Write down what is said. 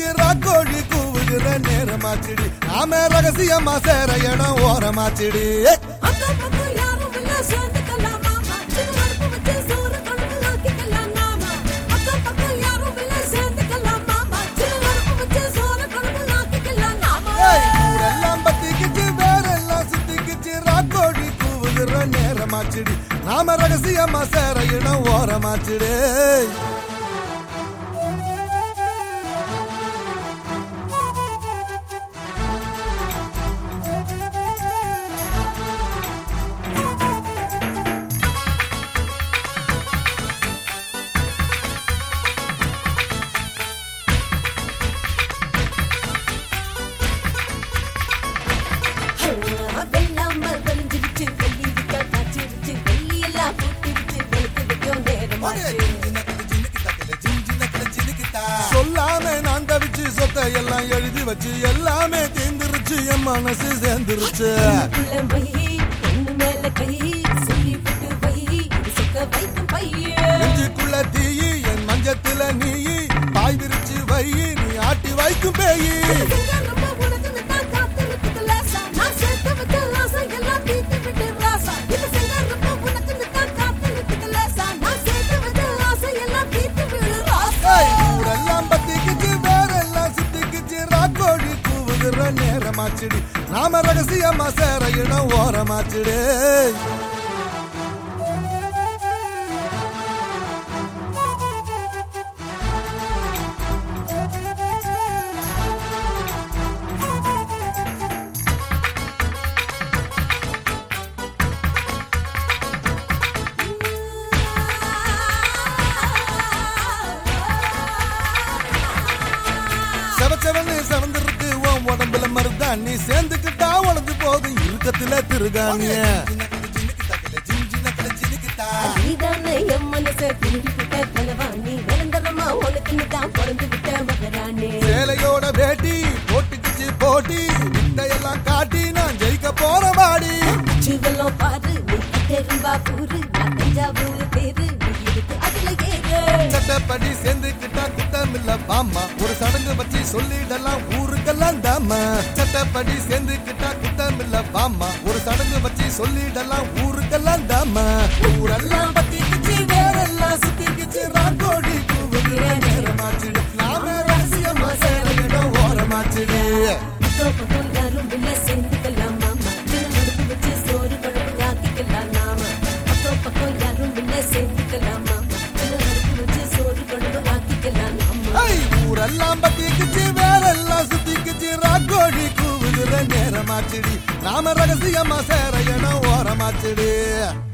சித்திக்குச்சு ராக்கோழி கூவுகிற நேரமாச்சிடி நாம ரகசியமா சேர இடம் ஓரமாச்சிடி அக்கம் பக்கம் யாரும் இல்ல சேர்ந்துக்கலாம் மாமா சின்ன அடுப்பு வச்சு சோறு குழம்பு ஆக்கிக்கலாம் நாம அக்கம் பக்கம் யாரும் இல்ல சேர்ந்துக்கலாம் மாமா சின்ன அடுப்பு வச்சு சோறு குழம்பு ஆக்கிக்கலாம் நாம ஏய், ஊரெல்லாம் பத்திக்குச்சு வேறெல்லாம் சித்திக்குச்சு ராக்கோழி கூவுகிற நேரமாச்சிடி நாம ரகசியமா சேர இடம் ஓரமாச்சிடி வெள்ளாம வெளிஞ்சிருச்சு வெள்ளி விட்டா காய்ச்சிருச்சு வெள்ளி எல்லாம் பூத்திருச்சு வெளுத்து வைக்கும் நேரமாச்சு சொல்லாம நான் தவிச்சு சொத்தை எல்லாம் எழுதி வச்சு எல்லாமே தீந்துருச்சு என் மனசு சேர்ந்துருச்சு உள்ள வை ஒண்ணு மேல கை சொல்லி விட்டு வை சுக்க வைக்கும் பையன் நெஞ்சுக்குள்ள தீயி என் மஞ்சத்துல நீயி பாய் விரிச்சு வை நீ ஆட்டி வைக்கும் பேயி ஏய், ஊரெல்லாம் பத்திக்குச்சு வேறெல்லாம் சித்திக்குச்சு ராக்கோழி கூவுகிற நேரமாச்சிடி நாம ரகசியமா சேர இடம் ஓரமாச்சிடு செவச்சவனு செவந்திருக்கு உன் உடம்புல மருதான் நீ சேர்ந்துக்கிட்டா உழந்து போகும் இறுக்கத்துல திருகாணிய சேலையோட வேட்டி போட்டுக்கிச்சு போட்டி வித்தையெல்லாம் காட்டி நான் ஜெயிக்க போற வாடி சட்டப்படி சேர்ந்துக்கிட்டா திட்டம் இல்ல பாமா ஒரு சடங்கு வச்சு சொல்லிடலாம் ஊருக்கெல்லாம் தாமா சட்டப்படி சேர்ந்துக்கிட்டா திட்டம் இல்ல பாமா ஒரு சடங்கு வச்சு சொல்லிடலாம் ஊருக்கெல்லாம் தாமா ஊரெல்லாம் பத்திக்கிச்சு வேறெல்லாம் சுத்திக்கிச்சு ராக்கோடி கூவுகிற நேரமாச்சிடு நாம ரகசியமா சேர இடம் ஓரமாச்சிடு யாரும் இல்ல சேர்ந்துக்கலாம் மாமா சின்ன அடுப்பு வச்சு சோறு குழம்பு ஆக்கிக்கலாம் நாம அக்கம் பக்கம் யாரும் இல்ல சேர்ந்துக்கலாம் மாமா சின்ன அடுப்பு வச்சு சோறு குழம்பு ஆக்கிக்கலாம் நாம ஐ, ஊரெல்லாம் பத்திக்குச்சு வேறெல்லாம் சுத்திக்குச்சு ராக்கோழி கூவுகிற நேரமாச்சிடி நாம ரகசியமா சேர இடம் ஓரமாச்சிடு